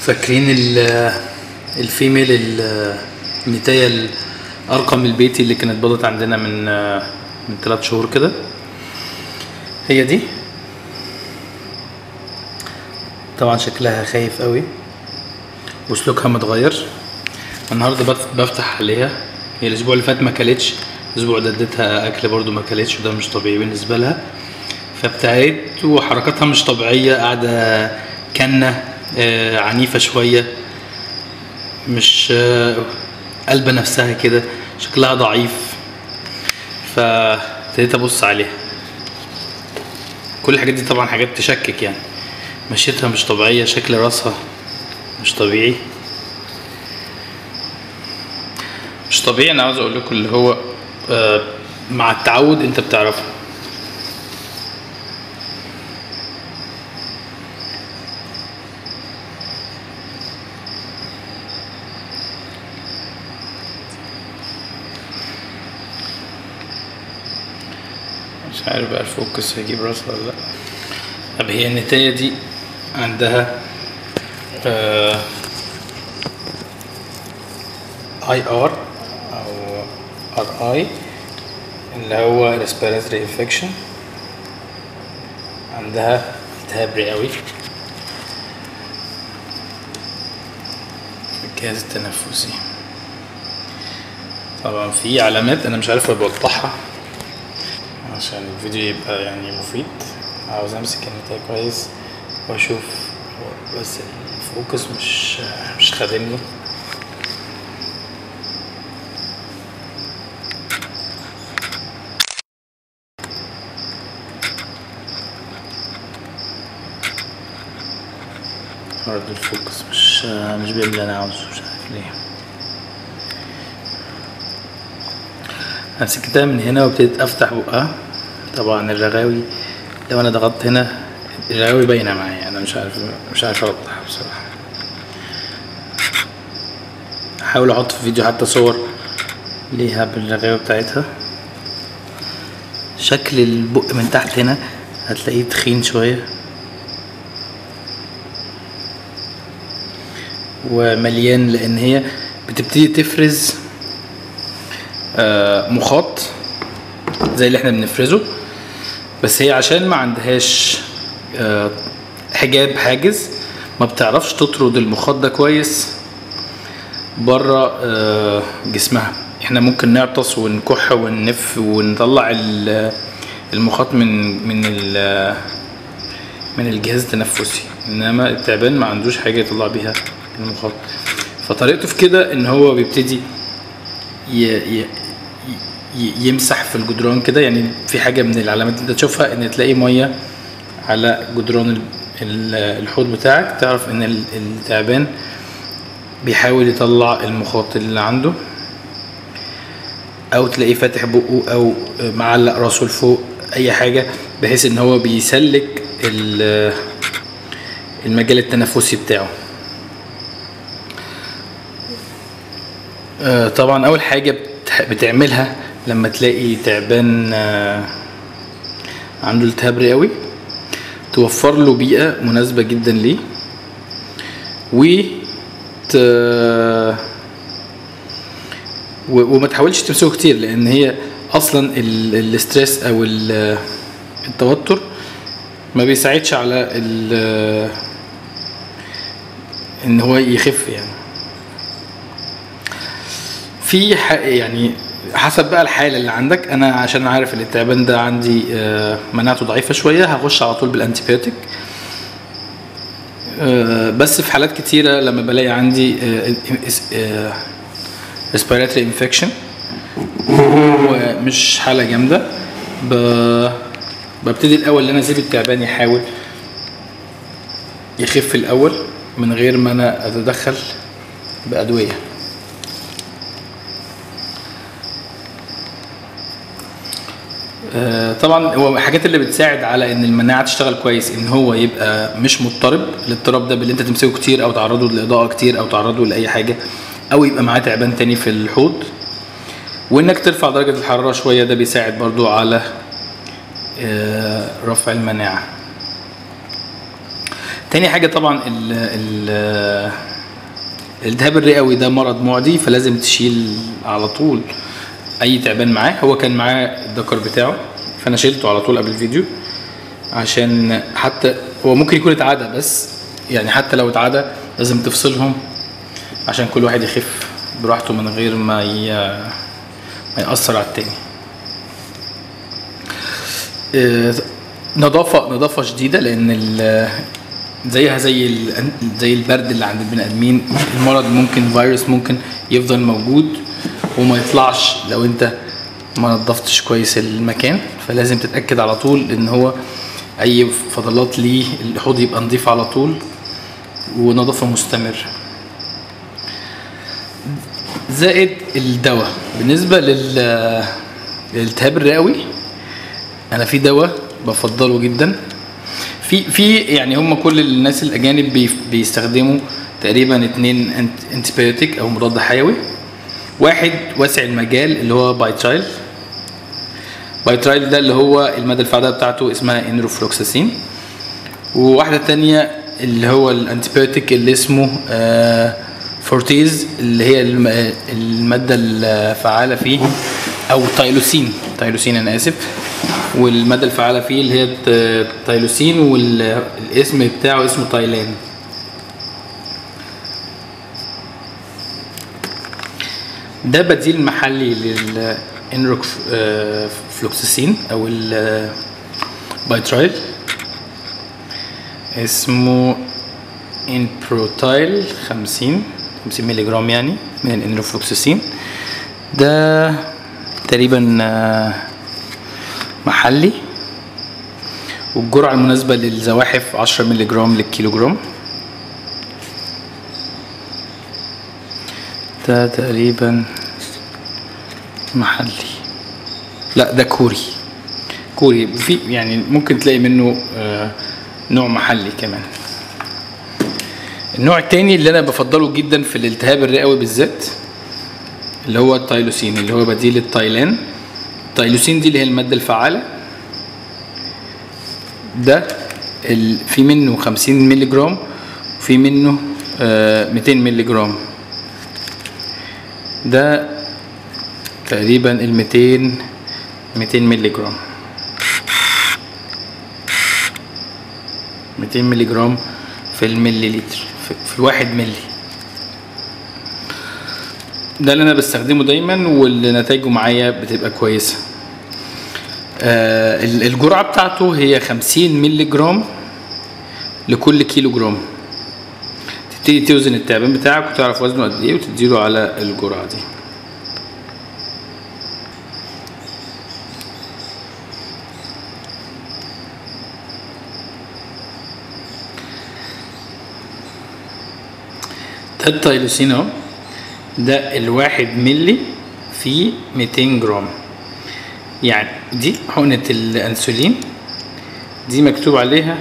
فاكرين ال- الفيميل ال- النتاية الأرقم البيتي اللي كانت بضت عندنا من من ثلاث شهور كده هي دي طبعا شكلها خايف قوي وسلوكها متغير النهارده بف- بفتح عليها هي الاسبوع اللي فات ما كلتش الاسبوع ده اديتها اكل برضو ما كلتش وده مش طبيعي بالنسبه لها فابتعدت وحركاتها مش طبيعيه قاعده كنه آه، عنيفه شويه مش آه، قلبة نفسها كده شكلها ضعيف فابتديت ابص عليها كل الحاجات دي طبعا حاجات تشكك يعني مشيتها مش طبيعية شكل راسها مش طبيعي مش طبيعي انا عاوز اقول لكم اللي هو آه، مع التعود انت بتعرفه مش عارف بقى الفوكس هيجيب راسها ولا لا طب هي النتاية دي عندها اي ار او ار اي اللي هو respiratory infection عندها التهاب رئوي في الجهاز التنفسي طبعا في علامات انا مش عارف اوضحها عشان الفيديو يبقى يعني مفيد عاوز امسك النتاية كويس واشوف هو بس الفوكس مش مش خادمني برضه الفوكس مش مش بيعمل اللي انا عاوزه مش عارف ليه مسكتها من هنا وابتديت افتح بقها طبعا الرغاوي لو انا ضغطت هنا الرغاوي باينه معايا انا مش عارف مش عارف اوضحها بصراحه احاول احط في فيديو حتى صور ليها بالرغاوي بتاعتها شكل البق من تحت هنا هتلاقيه تخين شويه ومليان لان هي بتبتدي تفرز آه، مخاط زي اللي احنا بنفرزه بس هي عشان ما عندهاش آه، حجاب حاجز ما بتعرفش تطرد المخاط ده كويس بره آه، جسمها احنا ممكن نعطس ونكح وننف ونطلع ال- المخاط من من ال- من الجهاز التنفسي انما التعبان ما عندوش حاجه يطلع بيها المخاط فطريقته في كده ان هو بيبتدي ي... ي... ي- يمسح في الجدران كده يعني في حاجه من العلامات اللي انت تشوفها ان تلاقي ميه على جدران ال- ال- الحوض بتاعك تعرف ان ال- التعبان بيحاول يطلع المخاط اللي عنده او تلاقيه فاتح بقه او معلق راسه لفوق اي حاجه بحيث ان هو بيسلك ال- المجال التنفسي بتاعه آه، طبعا اول حاجه بت- بتعملها لما تلاقي تعبان آه، عنده التهاب رئوي توفر له بيئه مناسبه جدا ليه و ت... و- وما تحاولش تمسكه كتير لان هي اصلا ال- الاسترس او ال- التوتر ما بيساعدش على ال- ان هو يخف يعني في ح- يعني حسب بقى الحاله اللي عندك انا عشان عارف ان التعبان ده عندي آه، مناعته ضعيفه شويه هخش على طول بالانتيبيوتيك آه، بس في حالات كتيره لما بلاقي عندي ريسبيراتوري انفكشن ومش حاله جامده ب- ببتدي الاول ان انا اسيب التعبان يحاول يخف الاول من غير ما انا اتدخل بادويه آه، طبعا هو الحاجات اللي بتساعد على ان المناعه تشتغل كويس ان هو يبقى مش مضطرب الاضطراب ده باللي انت تمسكه كتير او تعرضه لاضاءه كتير او تعرضه لاي حاجه او يبقى معاه تعبان تاني في الحوض وانك ترفع درجه الحراره شويه ده بيساعد برضو على آه، رفع المناعه تاني حاجه طبعا ال ال الالتهاب الرئوي ده مرض معدي فلازم تشيل على طول اي تعبان معاه هو كان معاه الدكر بتاعه فانا شيلته على طول قبل الفيديو عشان حتى هو ممكن يكون اتعدى بس يعني حتى لو اتعدى لازم تفصلهم عشان كل واحد يخف براحته من غير ما ي... ما يأثر على التاني آه، نظافة نظافة شديدة لأن ال- زيها زي ال- زي البرد اللي عند البني آدمين المرض ممكن فيروس ممكن يفضل موجود وما يطلعش لو أنت ما نظفتش كويس المكان فلازم تتأكد على طول إن هو أي فضلات ليه الحوض يبقى نظيف على طول ونظافة مستمرة زائد الدواء بالنسبة لل للالتهاب الرئوي انا في دواء بفضله جدا في في يعني هم كل الناس الاجانب بي- بيستخدموا تقريبا اتنين انتبيوتيك او مضاد حيوي واحد واسع المجال اللي هو بايترايل بايترايل ده اللي هو المادة الفعالة بتاعته اسمها انروفلوكساسين وواحدة تانية اللي هو الانتبيوتيك اللي اسمه آه فورتيز اللي هي الم- المادة الفعالة فيه أو تايلوسين تايلوسين أنا آسف والمادة الفعالة فيه اللي هي الت- تايلوسين والاسم بتاعه اسمه تايلان ده بديل محلي للانروك فلوكسيسين او البايترايل اسمه انبروتايل 50 50 مللي جرام يعني من الانروفلوكسيسين ده تقريبا آه، محلي والجرعة المناسبة للزواحف 10 مللي جرام للكيلو جرام ده تقريبا محلي لا ده كوري كوري في يعني ممكن تلاقي منه آه، نوع محلي كمان النوع التاني اللي انا بفضله جدا في الالتهاب الرئوي بالذات اللي هو التايلوسين اللي هو بديل التايلان التايلوسين دي اللي هي المادة الفعالة ده ال... في منه 50 مللي جرام وفي منه آه 200 مللي جرام ده تقريبا ال 200 200 مللي جرام 200 مللي جرام في الملي لتر في, في الواحد ملي ده اللي انا بستخدمه دايما واللي نتائجه معايا بتبقى كويسه آه ال- الجرعه بتاعته هي 50 مللي جرام لكل كيلو جرام تبتدي توزن التعبان بتاعك وتعرف وزنه قد ايه وتديله على الجرعه دي ده التايلوسين اهو ده الواحد ملي في 200 جرام يعني دي حقنة الأنسولين دي مكتوب عليها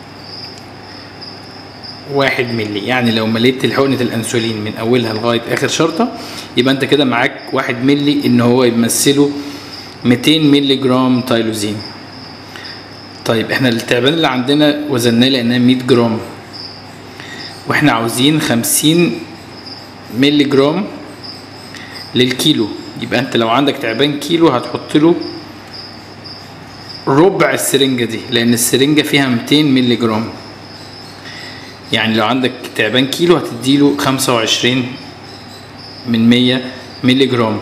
واحد ملي يعني لو مليت حقنة الأنسولين من أولها لغاية آخر شرطة يبقى أنت كده معاك واحد ملي إن هو يمثله 200 ملي جرام تايلوزين طيب احنا التعبان اللي عندنا وزناه لقيناه 100 جرام واحنا عاوزين 50 ملي جرام للكيلو يبقى انت لو عندك تعبان كيلو هتحط له ربع السرنجة دي لأن السرنجة فيها 200 ملي جرام يعني لو عندك تعبان كيلو هتديله 25 من 100 ملي جرام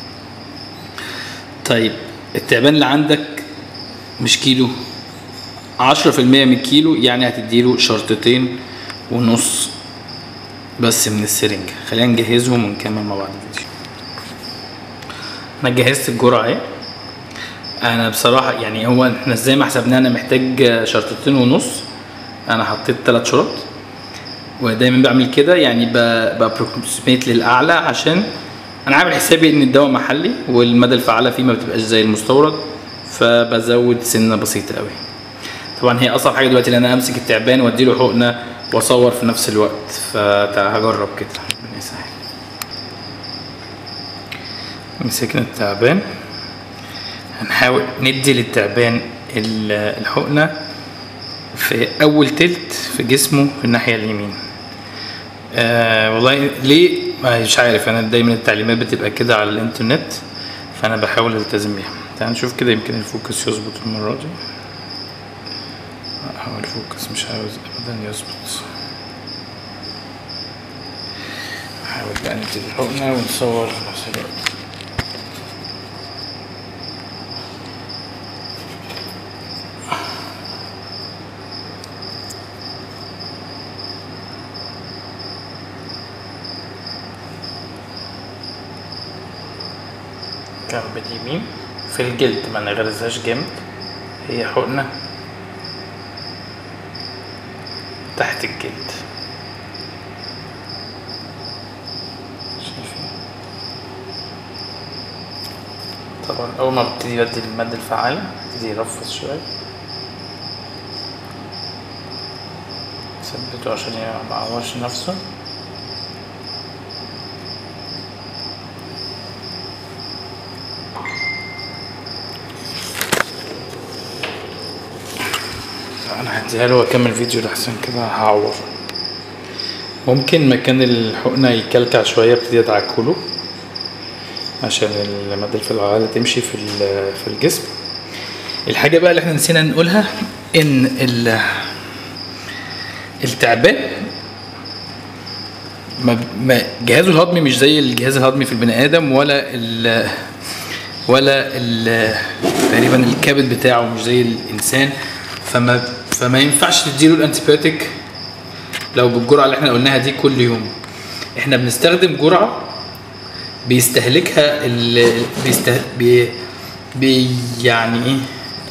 طيب التعبان اللي عندك مش كيلو 10% من كيلو يعني هتديله شرطتين ونص بس من السرنجة خلينا نجهزهم ونكمل مع بعض الفيديو انا جهزت الجرعة اهي انا بصراحة يعني هو احنا زي ما حسبناه انا محتاج شرطتين ونص انا حطيت تلات شرط ودايما بعمل كده يعني بابروكسيميت للاعلى عشان انا عامل حسابي ان الدواء محلي والمدى الفعالة فيه ما بتبقاش زي المستورد فبزود سنة بسيطة قوي طبعا هي اصعب حاجة دلوقتي ان انا امسك التعبان واديله حقنة واصور في نفس الوقت فهجرب كده ربنا يسهل مسكنا التعبان هنحاول ندي للتعبان ال- الحقنة في اول تلت في جسمه في الناحيه اليمين آه والله ليه ما مش عارف انا دايما التعليمات بتبقى كده على الانترنت فانا بحاول التزم بيها تعال نشوف كده يمكن الفوكس يظبط المره دي لا، هو الفوكس مش عاوز ابدا يظبط نحاول بقى ندي الحقنه ونصور في نفس الوقت جنب اليمين في الجلد ما نغرزهاش جامد هي حقنة تحت الجلد شايفين طبعا أول ما ببتدي بدي المادة الفعالة ببتدي يرفس شوية ثبته عشان ما يعورش نفسه انا هديها له واكمل فيديو لحسن كده هعور ممكن مكان الحقنة يكلكع شوية ابتدي ادعكهوله عشان المادة الفعالة تمشي في ال- في الجسم الحاجة بقى اللي احنا نسينا نقولها ان ال- التعبان ما ما جهازه الهضمي مش زي الجهاز الهضمي في البني ادم ولا ال ولا ال تقريبا الكبد بتاعه مش زي الانسان فما فما ينفعش تديله الانتيبيوتيك لو بالجرعه اللي احنا قلناها دي كل يوم احنا بنستخدم جرعه بيستهلكها ال بيسته بي, بي يعني ايه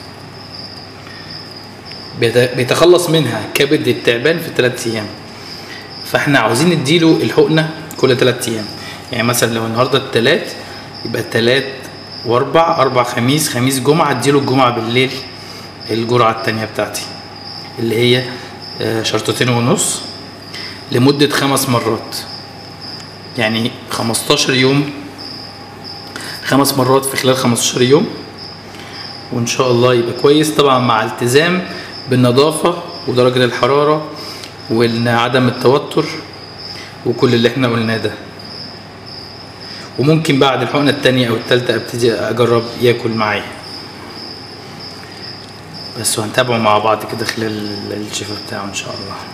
بيت- بيتخلص منها كبد التعبان في ثلاث ايام فاحنا عاوزين نديله الحقنه كل ثلاث ايام يعني مثلا لو النهارده الثلاث يبقى الثلاث واربع اربع خميس خميس جمعه اديله الجمعه بالليل الجرعه التانية بتاعتي اللي هي آه، شرطتين ونص لمده خمس مرات يعني 15 يوم خمس مرات في خلال 15 يوم وان شاء الله يبقى كويس طبعا مع التزام بالنظافه ودرجه الحراره وعدم التوتر وكل اللي احنا قلناه ده وممكن بعد الحقنه التانية او التالتة ابتدي اجرب ياكل معايا بس وهنتابعه مع بعض كده خلال الشفاء بتاعه ان شاء الله